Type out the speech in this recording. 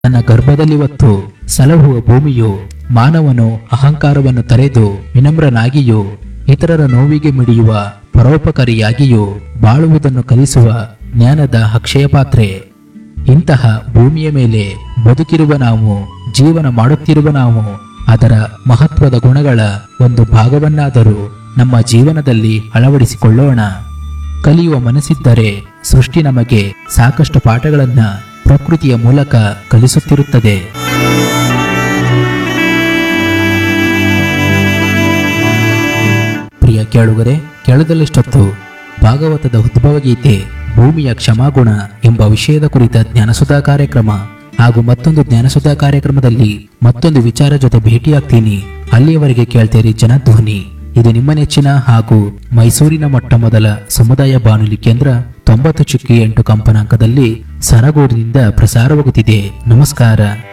ತನ್ನ ಗರ್ಭದಲ್ಲಿ ಹೊತ್ತು ಸಲಹುವ ಭೂಮಿಯು ಮಾನವನು ಅಹಂಕಾರವನ್ನು ತೊರೆದು ವಿನಮ್ರನಾಗಿಯೂ ಇತರರ ನೋವಿಗೆ ಮಿಡಿಯುವ ಪರೋಪಕಾರಿಯಾಗಿಯೂ ಬಾಳುವುದನ್ನು ಕಲಿಸುವ ಜ್ಞಾನದ ಅಕ್ಷಯ ಪಾತ್ರೆ ಇಂತಹ ಭೂಮಿಯ ಮೇಲೆ ಬದುಕಿರುವ ನಾವು ಜೀವನ ಮಾಡುತ್ತಿರುವ ನಾವು ಅದರ ಮಹತ್ವದ ಗುಣಗಳ ಒಂದು ಭಾಗವನ್ನಾದರೂ ನಮ್ಮ ಜೀವನದಲ್ಲಿ ಅಳವಡಿಸಿಕೊಳ್ಳೋಣ ಕಲಿಯುವ ಮನಸ್ಸಿದ್ದರೆ ಸೃಷ್ಟಿ ನಮಗೆ ಸಾಕಷ್ಟು ಪಾಠಗಳನ್ನ ಪ್ರಕೃತಿಯ ಮೂಲಕ ಕಲಿಸುತ್ತಿರುತ್ತದೆ ಪ್ರಿಯ ಕೇಳುಗರೆ ಕೇಳದಲ್ಲಿಷ್ಟೊತ್ತು ಭಾಗವತದ ಉದ್ಭವ ಗೀತೆ ಭೂಮಿಯ ಕ್ಷಮಾಗುಣ ಎಂಬ ವಿಷಯದ ಕುರಿತ ಜ್ಞಾನಸುಧಾ ಕಾರ್ಯಕ್ರಮ ಹಾಗೂ ಮತ್ತೊಂದು ಜ್ಞಾನಸುಧಾ ಕಾರ್ಯಕ್ರಮದಲ್ಲಿ ಮತ್ತೊಂದು ವಿಚಾರ ಜೊತೆ ಭೇಟಿಯಾಗ್ತೀನಿ ಅಲ್ಲಿಯವರೆಗೆ ಕೇಳ್ತೀರಿ ಜನಧ್ವನಿ ಇದು ನಿಮ್ಮ ನೆಚ್ಚಿನ ಹಾಗೂ ಮೈಸೂರಿನ ಮೊಟ್ಟ ಮೊದಲ ಸಮುದಾಯ ಬಾನುಲಿ ಕೇಂದ್ರ ತೊಂಬತ್ತು ಚುಕ್ಕಿ ಎಂಟು ಕಂಪನಾಂಕದಲ್ಲಿ ಸರಗೂರಿನಿಂದ ಪ್ರಸಾರವಾಗುತ್ತಿದೆ ನಮಸ್ಕಾರ